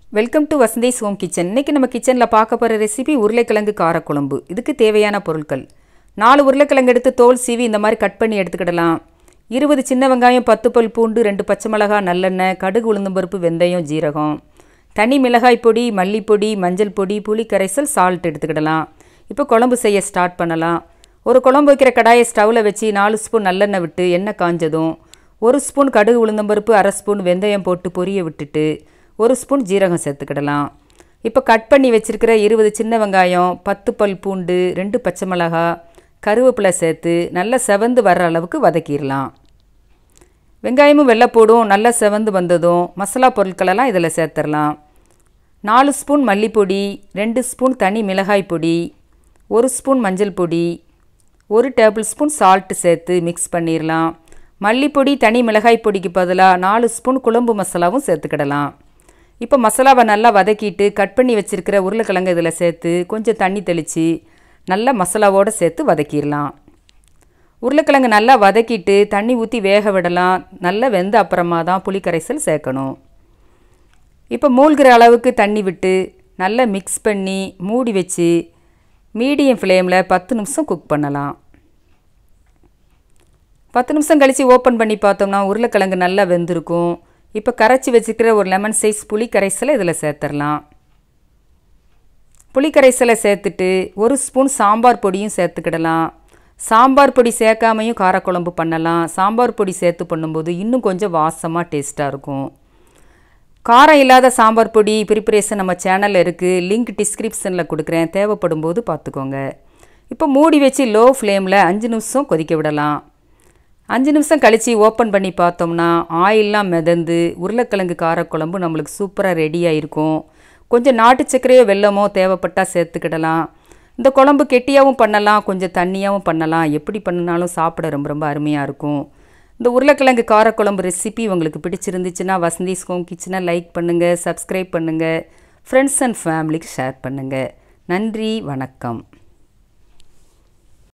welcome to Vasanthi's home kitchen இன்னைக்கு நம்ம கிச்சனில் பார்க்க போகிற ரெசிபி உருளைக்கிழங்கு காரக்குழம்பு இதுக்கு தேவையான பொருட்கள் நாலு உருளைக்கிழங்கு எடுத்து தோல் சீவி இந்த மாதிரி கட் பண்ணி எடுத்துக்கிடலாம் இருபது சின்ன வெங்காயம் பத்து பல் பூண்டு ரெண்டு பச்சை மிளகாய் நல்லெண்ணெய் கடுகு உளுந்தம்பருப்பு வெந்தயம் ஜீரகம் தனி மிளகாய் பொடி மல்லிப்பொடி மஞ்சள் பொடி புளி கரைசல் சால்ட் எடுத்துக்கிடலாம் இப்போ குழம்பு செய்ய ஸ்டார்ட் பண்ணலாம் ஒரு குழம்பு வைக்கிற கடாயை ஸ்டவ்வில் வச்சு நாலு ஸ்பூன் நல்லெண்ணெய் விட்டு எண்ணெய் காஞ்சதும் ஒரு ஸ்பூன் கடுகு உளுந்தம்பருப்பு அரை ஸ்பூன் வெந்தயம் போட்டு பொரிய விட்டுட்டு ஒரு ஸ்பூன் ஜீரகம் சேர்த்துக்கிடலாம் இப்போ கட் பண்ணி வச்சுருக்கிற இருபது சின்ன வெங்காயம் பத்து பல் பூண்டு ரெண்டு பச்சை மிளகாய் கருவேப்பிலை சேர்த்து நல்லா செவந்து வர்ற அளவுக்கு வதக்கிடலாம் வெங்காயமும் வெள்ளைப்பூடும் நல்லா செவந்து வந்ததும் மசாலா பொருட்களெல்லாம் இதில் சேர்த்துடலாம் நாலு ஸ்பூன் மல்லிப்பொடி ரெண்டு ஸ்பூன் தனி மிளகாய் பொடி ஒரு ஸ்பூன் மஞ்சள் பொடி ஒரு டேபிள் ஸ்பூன் சால்ட்டு சேர்த்து மிக்ஸ் பண்ணிடலாம் மல்லிப்பொடி தனி மிளகாய் பொடிக்கு பதிலாக நாலு ஸ்பூன் குழம்பு மசாலாவும் சேர்த்துக்கிடலாம் இப்போ மசாலாவை நல்லா வதக்கிட்டு கட் பண்ணி வச்சுருக்கிற உருளைக்கிழங்கு இதில் சேர்த்து கொஞ்சம் தண்ணி தெளித்து நல்லா மசாலாவோடு சேர்த்து வதக்கிடலாம் உருளைக்கிழங்கு நல்லா வதக்கிட்டு தண்ணி ஊற்றி வேக விடலாம் நல்லா வெந்த அப்புறமா தான் புளிக்கரைசல் சேர்க்கணும் இப்போ மூழ்கிற அளவுக்கு தண்ணி விட்டு நல்லா மிக்ஸ் பண்ணி மூடி வச்சு மீடியம் ஃப்ளேமில் பத்து நிமிஷம் குக் பண்ணலாம் பத்து நிமிஷம் கழித்து ஓப்பன் பண்ணி பார்த்தோம்னா உருளைக்கிழங்கு நல்லா வெந்திருக்கும் இப்போ கரைச்சி வச்சுக்கிற ஒரு லெமன் சைஸ் புளி கரைசலை இதில் சேர்த்துடலாம் புளி கரைசலை சேர்த்துட்டு ஒரு ஸ்பூன் சாம்பார் பொடியும் சேர்த்துக்கிடலாம் சாம்பார் பொடி சேர்க்காமையும் காரக்குழம்பு பண்ணலாம் சாம்பார் பொடி சேர்த்து பண்ணும்போது இன்னும் கொஞ்சம் வாசமாக டேஸ்ட்டாக இருக்கும் காரம் இல்லாத சாம்பார் பொடி ப்ரிப்பரேஷன் நம்ம சேனலில் இருக்குது லிங்க் டிஸ்கிரிப்ஷனில் கொடுக்குறேன் தேவைப்படும் போது பார்த்துக்கோங்க இப்போ மூடி வச்சு லோ ஃப்ளேமில் அஞ்சு நிமிஷம் கொதிக்க விடலாம் அஞ்சு நிமிஷம் கழித்து ஓப்பன் பண்ணி பார்த்தோம்னா ஆயிலெலாம் மிதந்து உருளைக்கிழங்கு காரக்குழம்பு நம்மளுக்கு சூப்பராக ரெடியாக இருக்கும் கொஞ்சம் நாட்டு சர்க்கரையோ வெல்லமோ தேவைப்பட்டால் சேர்த்துக்கிடலாம் இந்த குழம்பு கெட்டியாகவும் பண்ணலாம் கொஞ்சம் தண்ணியாகவும் பண்ணலாம் எப்படி பண்ணினாலும் சாப்பிட ரொம்ப ரொம்ப அருமையாக இருக்கும் இந்த உருளைக்கிழங்கு காரக்குழம்பு ரெசிபி உங்களுக்கு பிடிச்சிருந்துச்சுன்னா வசந்திஸ் ஹோம் கிச்சனை லைக் பண்ணுங்கள் சப்ஸ்கிரைப் பண்ணுங்கள் ஃப்ரெண்ட்ஸ் அண்ட் ஃபேமிலிக்கு ஷேர் பண்ணுங்கள் நன்றி வணக்கம்